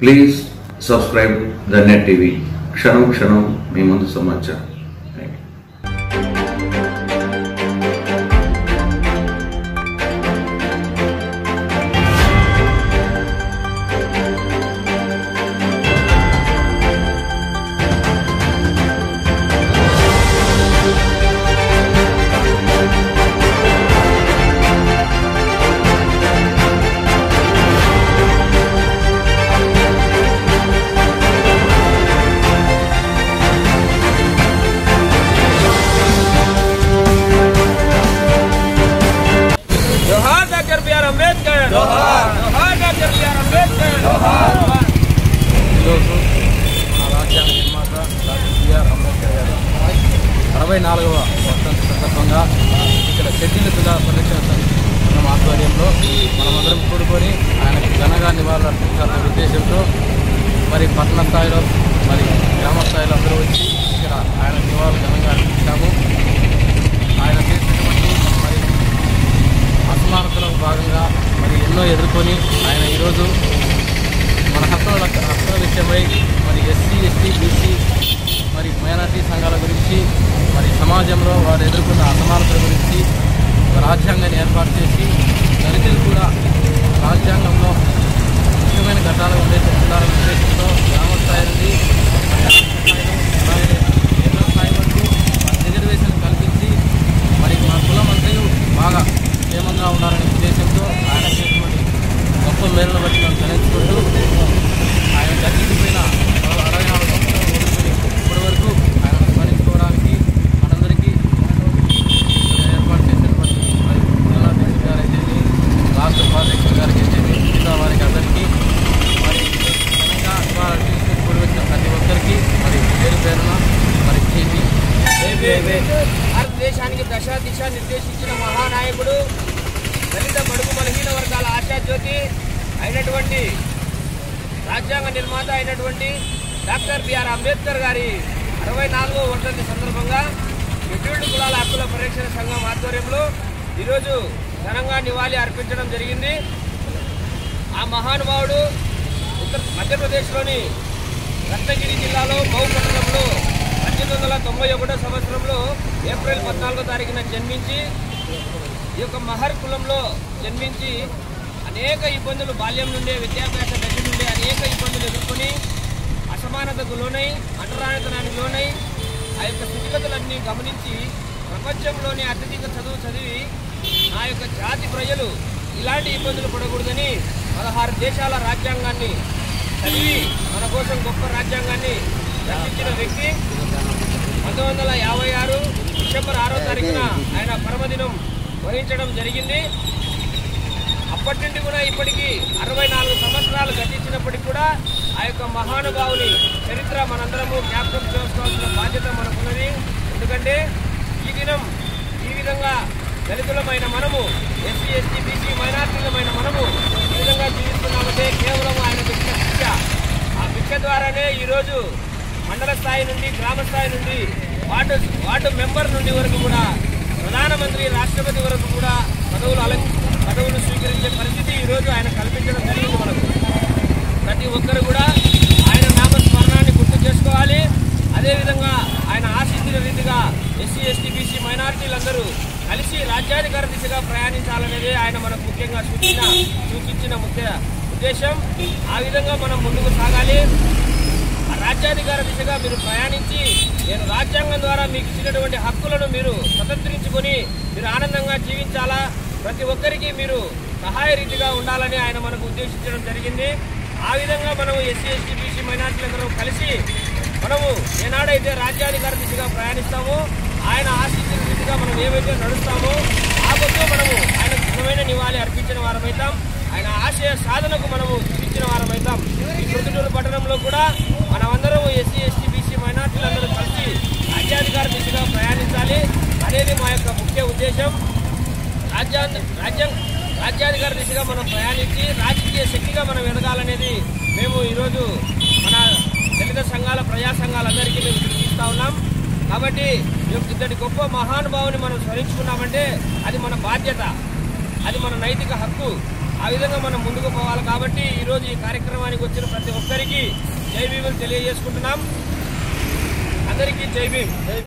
please subscribe the net TV క్షణం క్షణం మీ ముందు సమాచారం థ్యాంక్ యూ జోహార్ డాక్టర్ బిఆర్ అంబేద్కర్ జోహార్ జోహార్ డాక్టర్ బిఆర్ అంబేద్కర్ ఈరోజు మన రాజ్యాంగ నిర్మాత డాక్టర్ బిఆర్ అంబేద్కర్ గారి అరవై నాలుగవ వర్ధంతి సందర్భంగా ఇక్కడ షెడ్యూల్ పిల్లల పరిరక్షణ సంఘం ఆధ్వర్యంలో మనమందరం కూడుకొని ఆయనకి ఘనంగా నివాళులు అర్పించాలనే ఉద్దేశంతో మరి పట్టణ స్థాయిలో మరి గ్రామ స్థాయిలో అందరూ వచ్చి ఇక్కడ ఆయన నివాళులు ఘనంగా అర్పించాము ఆయన చేసినటువంటి మరి అసమానతలకు భాగంగా మరి ఎన్నో ఎదుర్కొని ఆయన ఈరోజు మన హక్కుల హక్కుల విషయమై మరి ఎస్సీ ఎస్టీ బీసీ మరి మైనార్టీ సంఘాల గురించి మరి సమాజంలో వారు ఎదుర్కొన్న అసమానతల గురించి ఒక రాజ్యాంగాన్ని ఏర్పాటు చేసి దళితులు కూడా రాజ్యాంగంలో ముఖ్యమైన ఘట్టాలు ఉండే ఉండాలనే ఉద్దేశంతో గ్రామ స్థాయి నుండి మరి రాష్ట్ర స్థాయిలో అలాగే కేంద్ర స్థాయి వరకు మరి రిజర్వేషన్ కల్పించి మరి మా కులం అంతయు బాగా క్షేమంగా ఉండాలనే ఉద్దేశంతో ఆయన చేసినటువంటి గొప్ప మేరను బట్టి మేము తలెత్తుకుంటూ ఆయన గతిపోయిన అరవై నాలుగు సంవత్సరాలు వదులుకొని ఇప్పటి వరకు ఆయన స్మరించుకోవడానికి మనందరికీ ఏర్పాటు చేసినటువంటి మరి జిల్లాధ్యక్షుడు గారైతే రాష్ట్ర ఉపాధ్యక్షుడు గారికి అయితే మిగతా వారికి అందరికీ మరి ఘనంగా ఇవాళ తీసుకుని కూడి వచ్చిన ప్రతి ఒక్కరికి మరి పేరు పేరున మరి చేసి భారతదేశానికి దశ దిశ నిర్దేశించిన మహానాయకుడు దళిత బడుగు బలహీన వర్గాల ఆశాజ్యోతి అయినటువంటి రాజ్యాంగ నిర్మాత అయినటువంటి డాక్టర్ బిఆర్ అంబేద్కర్ గారి అరవై నాలుగో వర్ధంతి సందర్భంగా షెడ్యూల్డ్ కులాల హక్కుల పరిరక్షణ సంఘం ఆధ్వర్యంలో ఈరోజు ఘనంగా నివాళి అర్పించడం జరిగింది ఆ మహానుభావుడు ఉత్తర మధ్యప్రదేశ్లోని రత్నగిరి జిల్లాలో మౌ పట్టణంలో పద్దెనిమిది వందల తొంభై ఒకటో సంవత్సరంలో ఏప్రిల్ పద్నాలుగో తారీఖున జన్మించి ఈ యొక్క మహర్ కులంలో జన్మించి అనేక ఇబ్బందులు బాల్యం నుండే విద్యాభ్యాస దశ నుండే అనేక ఇబ్బందులు ఎదుర్కొని అసమానతకు లోనై అంటరానితనానికి లోనై ఆ యొక్క స్థితిగతులన్నీ గమనించి ప్రపంచంలోని అత్యధిక చదువు చదివి నా యొక్క జాతి ప్రజలు ఇలాంటి ఇబ్బందులు పడకూడదని పదహారు దేశాల రాజ్యాంగాన్ని చదివి మన కోసం గొప్ప రాజ్యాంగాన్ని రచించిన వ్యక్తి పంతొమ్మిది వందల యాభై ఆరు డిసెంబర్ ఆరో తారీఖున ఆయన పరమదినం వహించడం జరిగింది అప్పటి నుండి కూడా ఇప్పటికీ అరవై నాలుగు సంవత్సరాలు గతించినప్పటికీ కూడా ఆ యొక్క మహానుభావుని చరిత్ర మనందరము జ్ఞాపకం చేసుకోవాల్సిన బాధ్యత మనకున్నది ఎందుకంటే ఈ దినం ఈ విధంగా దళితులమైన మనము ఎస్సీ ఎస్టీ బీసీ మైనార్టీలమైన మనము ఈ విధంగా జీవిస్తున్నామంటే కేవలం ఆయన పెట్టిన శిక్ష ఆ భిక్ష ద్వారానే ఈరోజు మండల స్థాయి నుండి గ్రామ స్థాయి నుండి వార్డు వార్డు మెంబర్ నుండి వరకు కూడా ప్రధానమంత్రి రాష్ట్రపతి వరకు కూడా పదవులు అల పదవులు స్వీకరించే పరిస్థితి ఈరోజు ఆయన కల్పించడం జరిగింది మనకు ప్రతి ఒక్కరు కూడా ఆయన నామస్మరణాన్ని గుర్తు చేసుకోవాలి అదేవిధంగా ఆయన ఆశించిన రీతిగా ఎస్సీ ఎస్టీ బీసీ మైనారిటీలందరూ కలిసి రాజ్యాధికార దిశగా ప్రయాణించాలనేది ఆయన మనకు ముఖ్యంగా సూచించిన సూచించిన ముఖ్య ఉద్దేశం ఆ విధంగా మనం ముందుకు సాగాలి ఆ రాజ్యాధికార దిశగా మీరు ప్రయాణించి నేను రాజ్యాంగం ద్వారా మీకు ఇచ్చినటువంటి హక్కులను మీరు స్వతంత్రించుకొని మీరు ఆనందంగా జీవించాలా ప్రతి ఒక్కరికి మీరు సహాయ రీతిగా ఉండాలని ఆయన మనకు ఉద్దేశించడం జరిగింది ఆ విధంగా మనం ఎస్సీ ఎస్టీ బీసీ మైనార్టీలందరూ కలిసి మనము ఏనాడైతే రాజ్యాధికార దిశగా ప్రయాణిస్తామో ఆయన ఆశించిన రీతిగా మనం ఏవైతే నడుస్తామో ఆ పొద్దు మనము ఆయన నిజమైన నివాళి అర్పించిన వారమైతాం ఆయన ఆశయ సాధనకు మనము చూపించిన వారమైతాం ఈ ప్రొద్దుటూరు పట్టణంలో కూడా మనమందరం ఎస్సీ ఎస్టీ బీసీ మైనార్టీలందరూ కలిసి రాజ్యాధికార దిశగా ప్రయాణించాలి అనేది మా యొక్క ముఖ్య ఉద్దేశం రాజ్యాంగ రాజ్యాంగ రాజ్యాధికార దిశగా మనం ప్రయాణించి రాజకీయ శక్తిగా మనం ఎదగాలనేది మేము ఈరోజు మన దళిత సంఘాల ప్రజా సంఘాలందరికీ మేము పిలిపిస్తా ఉన్నాం కాబట్టి ఈ యొక్క ఇద్దటి గొప్ప మహానుభావుని మనం స్మరించుకున్నామంటే అది మన బాధ్యత అది మన నైతిక హక్కు ఆ విధంగా మనం ముందుకు పోవాలి కాబట్టి ఈరోజు ఈ కార్యక్రమానికి వచ్చిన ప్రతి ఒక్కరికి జై భీములు తెలియజేసుకుంటున్నాం అందరికీ జై భీమ్